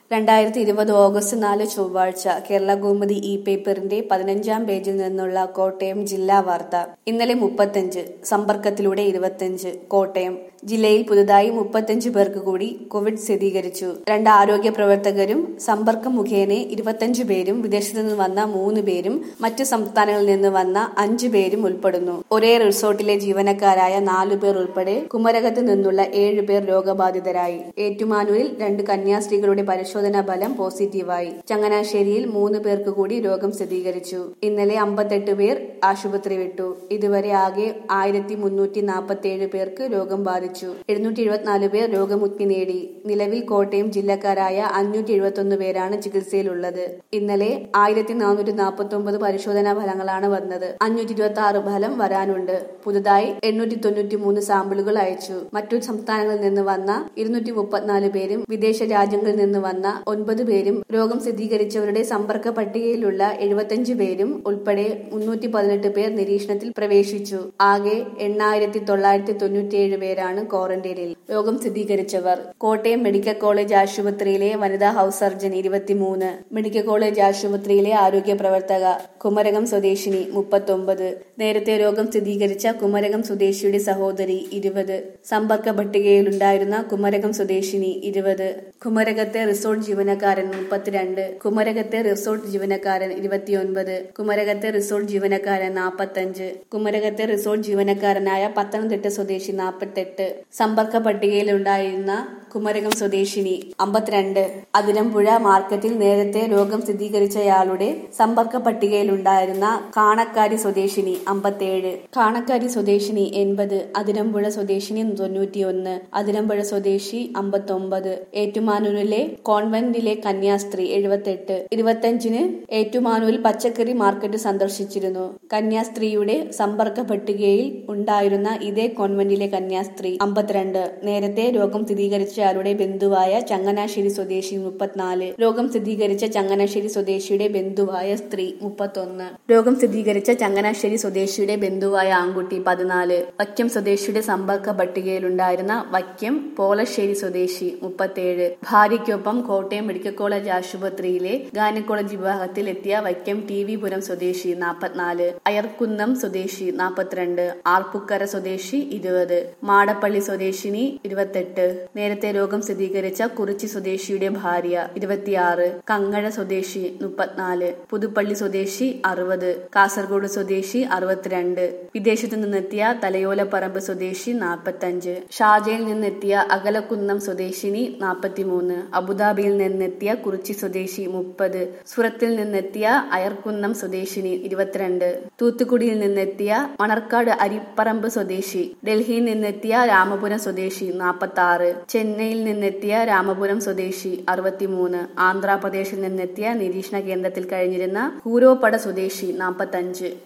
രണ്ടായിരത്തി ഇരുപത് ഓഗസ്റ്റ് നാല് ചൊവ്വാഴ്ച കേരള കൗമുദി ഇ പേപ്പറിന്റെ പതിനഞ്ചാം പേജിൽ നിന്നുള്ള കോട്ടയം ജില്ലാ വാർത്ത ഇന്നലെ മുപ്പത്തഞ്ച് സമ്പർക്കത്തിലൂടെ ഇരുപത്തഞ്ച് കോട്ടയം ജില്ലയിൽ പുതുതായി മുപ്പത്തഞ്ച് പേർക്ക് കൂടി കോവിഡ് സ്ഥിരീകരിച്ചു രണ്ട് ആരോഗ്യ പ്രവർത്തകരും സമ്പർക്കം മുഖേന ഇരുപത്തഞ്ച് പേരും വിദേശത്തു നിന്ന് വന്ന മൂന്ന് പേരും മറ്റു സംസ്ഥാനങ്ങളിൽ നിന്ന് വന്ന അഞ്ചു പേരും ഉൾപ്പെടുന്നു ഒരേ റിസോർട്ടിലെ ജീവനക്കാരായ നാലു പേർ ഉൾപ്പെടെ കുമരകത്ത് നിന്നുള്ള ഏഴ് പേർ രോഗബാധിതരായി ഏറ്റുമാനൂരിൽ രണ്ട് കന്യാസ്ത്രീകളുടെ പരിശോധനാ ഫലം പോസിറ്റീവായി ചങ്ങനാശ്ശേരിയിൽ മൂന്ന് പേർക്ക് കൂടി രോഗം സ്ഥിരീകരിച്ചു ഇന്നലെ അമ്പത്തെട്ട് പേർ ആശുപത്രി വിട്ടു ഇതുവരെ ആകെ ആയിരത്തി മുന്നൂറ്റി നാൽപ്പത്തി ഏഴ് പേർക്ക് രോഗം ബാധിച്ചു എഴുന്നൂറ്റി എഴുപത്തിനാല് പേർ രോഗമുക്തി നേടി നിലവിൽ കോട്ടയം ജില്ലക്കാരായ അഞ്ഞൂറ്റി എഴുപത്തൊന്ന് പേരാണ് ചികിത്സയിലുള്ളത് ഇന്നലെ ആയിരത്തി നാനൂറ്റി നാൽപ്പത്തി ഒമ്പത് പരിശോധനാ ഫലങ്ങളാണ് വന്നത് അഞ്ഞൂറ്റി ഇരുപത്തി ആറ് ഫലം വരാനുണ്ട് പുതുതായി എണ്ണൂറ്റി തൊണ്ണൂറ്റി മൂന്ന് സാമ്പിളുകൾ അയച്ചു മറ്റു സംസ്ഥാനങ്ങളിൽ നിന്ന് വന്ന ഇരുന്നൂറ്റി മുപ്പത്തിനാല് പേരും വിദേശ രാജ്യങ്ങളിൽ നിന്ന് വന്ന ഒൻപത് പേരും രോഗം സ്ഥിരീകരിച്ചവരുടെ സമ്പർക്ക പട്ടികയിലുള്ള എഴുപത്തിയഞ്ച് പേരും ഉൾപ്പെടെ മുന്നൂറ്റി പതിനെട്ട് പേർ നിരീക്ഷണത്തിൽ പ്രവേശിച്ചു ആകെ എണ്ണായിരത്തി തൊള്ളായിരത്തി തൊണ്ണൂറ്റിയേഴ് പേരാണ് ക്വാറന്റൈനിൽ രോഗം സ്ഥിരീകരിച്ചവർ കോട്ടയം മെഡിക്കൽ കോളേജ് ആശുപത്രിയിലെ വനിതാ ഹൌസ് സർജൻ ഇരുപത്തിമൂന്ന് മെഡിക്കൽ കോളേജ് ആശുപത്രിയിലെ ആരോഗ്യ പ്രവർത്തക കുമരകം സ്വദേശിനി മുപ്പത്തൊമ്പത് നേരത്തെ രോഗം സ്ഥിരീകരിച്ച കുമരകം സ്വദേശിയുടെ സഹോദരി ഇരുപത് സമ്പർക്ക പട്ടികയിലുണ്ടായിരുന്ന കുമരകം സ്വദേശിനി ഇരുപത് കുമരകത്തെ റിസോർട്ട് ജീവനക്കാരൻ മുപ്പത്തിരണ്ട് കുമരകത്തെ റിസോർട്ട് ജീവനക്കാരൻ ഇരുപത്തിയൊൻപത് കുമരകത്തെ റിസോർട്ട് ജീവനക്കാരൻ നാൽപ്പത്തഞ്ച് കുമരകത്തെ റിസോർട്ട് ജീവനക്കാരനായ പത്തനംതിട്ട സ്വദേശി നാൽപ്പത്തെട്ട് സമ്പർക്ക പട്ടികയിലുണ്ടായിരുന്ന കുമരകം സ്വദേശിനി അമ്പത്തിരണ്ട് അതിരമ്പുഴ മാർക്കറ്റിൽ നേരത്തെ രോഗം സ്ഥിരീകരിച്ചയാളുടെ സമ്പർക്ക പട്ടികയിലുണ്ടായിരുന്ന കാണക്കാരി സ്വദേശിനി അമ്പത്തേഴ് കാണക്കാരി സ്വദേശിനി എൺപത് അതിരമ്പുഴ സ്വദേശിനി തൊണ്ണൂറ്റിയൊന്ന് അതിരമ്പുഴ സ്വദേശി അമ്പത്തൊമ്പത് ഏറ്റുമാനൂരിലെ കോൺവെന്റിലെ കന്യാസ്ത്രീ എഴുപത്തെട്ട് ഇരുപത്തഞ്ചിന് ഏറ്റുമാനൂരിൽ പച്ചക്കറി മാർക്കറ്റ് സന്ദർശിച്ചിരുന്നു കന്യാസ്ത്രീയുടെ സമ്പർക്ക പട്ടികയിൽ ഉണ്ടായിരുന്ന ഇതേ കോൺവെന്റിലെ കന്യാസ്ത്രീ അമ്പത്തിരണ്ട് നേരത്തെ രോഗം സ്ഥിരീകരിച്ചയാളുടെ ബന്ധുവായ ചങ്ങനാശ്ശേരി സ്വദേശി മുപ്പത്തിനാല് രോഗം സ്ഥിരീകരിച്ച ചങ്ങനാശ്ശേരി സ്വദേശിയുടെ ബന്ധുവായ സ്ത്രീ മുപ്പത്തൊന്ന് രോഗം സ്ഥിരീകരിച്ച ചങ്ങനാശ്ശേരി സ്വദേശിയുടെ ബന്ധുവായ ആൺകുട്ടി പതിനാല് വക്കം സ്വദേശിയുടെ സമ്പർക്ക പട്ടികയിലുണ്ടായിരുന്ന വക്കം പോളശ്ശേരി സ്വദേശി മുപ്പത്തേഴ് ഭാര്യയ്ക്കൊപ്പം കോട്ടയം മെഡിക്കൽ കോളേജ് ആശുപത്രിയിലെ ഗാനക്കോളേജ് വിഭാഗത്തിൽ എത്തിയ വൈക്കം ടി വി പുരം സ്വദേശി നാൽപ്പത്തിനാല് അയർക്കുന്നം സ്വദേശി നാൽപ്പത്തിരണ്ട് ആർപ്പുക്കര സ്വദേശി ഇരുപത് മാടപ്പള്ളി സ്വദേശിനി ഇരുപത്തെട്ട് നേരത്തെ രോഗം സ്ഥിരീകരിച്ച കുറിച്ചി സ്വദേശിയുടെ ഭാര്യ ഇരുപത്തിയാറ് കങ്ങഴ സ്വദേശി മുപ്പത്തിനാല് പുതുപ്പള്ളി സ്വദേശി അറുപത് കാസർഗോഡ് സ്വദേശി അറുപത്തിരണ്ട് വിദേശത്തു നിന്നെത്തിയ തലയോലപ്പറമ്പ് സ്വദേശി നാൽപ്പത്തഞ്ച് ഷാജയിൽ നിന്നെത്തിയ അകലക്കുന്നം സ്വദേശിനി നാൽപ്പത്തിമൂന്ന് അബുദാബിയിൽ നിന്നെത്തിയ കുറിച്ചി സ്വദേശി മുപ്പത് സുറത്തിൽ നിന്നെത്തിയ അയർക്കുന്നം സ്വദേശിനി ഇരുപത്തിരണ്ട് തൂത്തുക്കുടിയിൽ നിന്നെത്തിയ മണർക്കാട് അരിപ്പറമ്പ് സ്വദേശി ഡൽഹിയിൽ നിന്നെത്തിയ രാമപുരം സ്വദേശി നാൽപ്പത്തി ആറ് ചെന്നൈയിൽ നിന്നെത്തിയ രാമപുരം സ്വദേശി അറുപത്തിമൂന്ന് ആന്ധ്രാപ്രദേശിൽ നിന്നെത്തിയ നിരീക്ഷണ കേന്ദ്രത്തിൽ കഴിഞ്ഞിരുന്ന കൂരോപ്പട സ്വദേശി നാൽപ്പത്തഞ്ച്